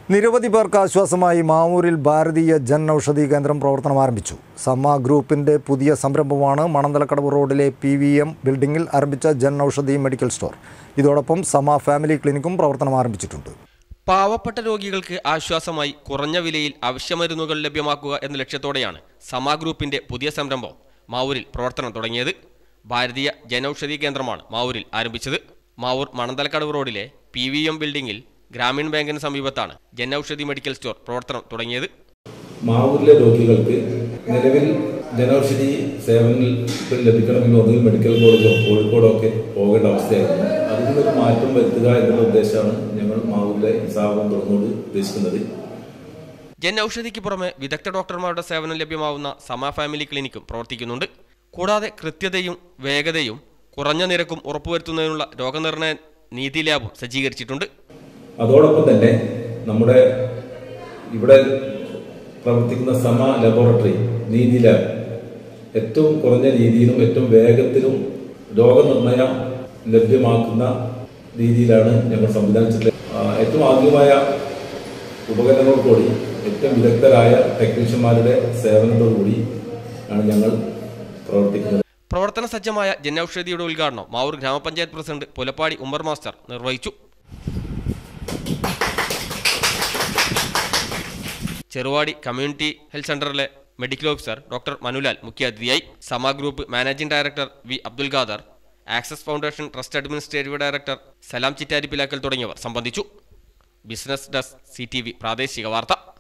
നിരവധി പേർക്ക് ആശ്വാസമായി മാവൂരിൽ ഭാരതീയ ജൻ ഔഷധി കേന്ദ്രം പ്രവർത്തനം ആരംഭിച്ചു സമ ഗ്രൂപ്പിന്റെ പുതിയ സംരംഭമാണ് മണന്തലക്കടവ് റോഡിലെ പി വി എം ബിൽഡിംഗിൽ ആരംഭിച്ച ജൻ ഔഷധി മെഡിക്കൽ സ്റ്റോർ ഇതോടൊപ്പം സമ ഫാമിലി ക്ലിനിക്കും പ്രവർത്തനം ആരംഭിച്ചിട്ടുണ്ട് പാവപ്പെട്ട രോഗികൾക്ക് ആശ്വാസമായി കുറഞ്ഞ വിലയിൽ അവശ്യമരുന്നുകൾ ലഭ്യമാക്കുക എന്ന ലക്ഷ്യത്തോടെയാണ് സമ ഗ്രൂപ്പിന്റെ പുതിയ സംരംഭം മാവൂരിൽ പ്രവർത്തനം തുടങ്ങിയത് ഭാരതീയ ജനൌഷധി കേന്ദ്രമാണ് മാവൂരിൽ ആരംഭിച്ചത് മാവൂർ മണന്തലക്കടവ് റോഡിലെ പി വി എം ബിൽഡിംഗിൽ ഗ്രാമീൺ ബാങ്കിന് സമീപത്താണ് ജനൌഷധി മെഡിക്കൽ സ്റ്റോർ പ്രവർത്തനം തുടങ്ങിയത് മാവൂരിലെ രോഗികൾക്ക് നിലവിൽ ജനൌഷധി സേവനങ്ങൾ ലഭിക്കണമെങ്കിൽ ഒന്നുകിൽ മെഡിക്കൽ കോളേജോ കോഴിക്കോടോ ഒക്കെ പോകേണ്ട അവസ്ഥയായിരുന്നു അതിൽ നിന്നൊരു മാറ്റം വരുത്തുക എന്നുള്ള ഉദ്ദേശമാണ് ഞങ്ങൾ മാവൂരിലെ ഈ സ്ഥാപനം തുറന്നുകൊണ്ട് ഉദ്ദേശിക്കുന്നത് ജനൌഷധിക്ക് പുറമെ വിദഗ്ധ ഡോക്ടർമാരുടെ സേവനം ലഭ്യമാവുന്ന സമ ഫാമിലി ക്ലിനിക്കും പ്രവർത്തിക്കുന്നുണ്ട് കൂടാതെ കൃത്യതയും വേഗതയും കുറഞ്ഞ നിരക്കും ഉറപ്പുവരുത്തുന്നതിനുള്ള രോഗനിർണയ നീതി ലാബും സജ്ജീകരിച്ചിട്ടുണ്ട് അതോടൊപ്പം തന്നെ നമ്മുടെ ഇവിടെ പ്രവർത്തിക്കുന്ന സമ ലബോറട്ടറി നീതി ലാബ് ഏറ്റവും കുറഞ്ഞ രീതിയിലും ഏറ്റവും വേഗത്തിലും രോഗനിർണയം ലഭ്യമാക്കുന്ന രീതിയിലാണ് ഞങ്ങൾ സംവിധാനിച്ചിട്ടുള്ളത് ആ, ഏറ്റവും ആദ്യമായ ഉപകരണങ്ങളോടുകൂടി ഏറ്റവും വിദഗ്ധരായ ടെക്നീഷ്യന്മാരുടെ സേവനത്തോടുകൂടി ആണ് ഞങ്ങൾ പ്രവർത്തിക്കുന്നത് പ്രവർത്തന സജ്ജമായ ജനൌഷധിയുടെ ഉദ്ഘാടനം മാവൂർ ഗ്രാമപഞ്ചായത്ത് പ്രസിഡന്റ് പുലപ്പാടി ഉമ്മർ മാസ്റ്റർ നിർവഹിച്ചു ചെറുവാടി കമ്മ്യൂണിറ്റി ഹെൽത്ത് സെന്ററിലെ മെഡിക്കൽ ഓഫീസർ ഡോക്ടർ മനുലാൽ മുഖ്യാതിഥിയായി Sama group managing director V Abdul Khader access foundation trust administrative director Salam Chittaripilakkal തുടങ്ങിയവർ സംബന്ധിച്ചു ബിസിനസ് ഡെസ്ക് സി പ്രാദേശിക വാർത്ത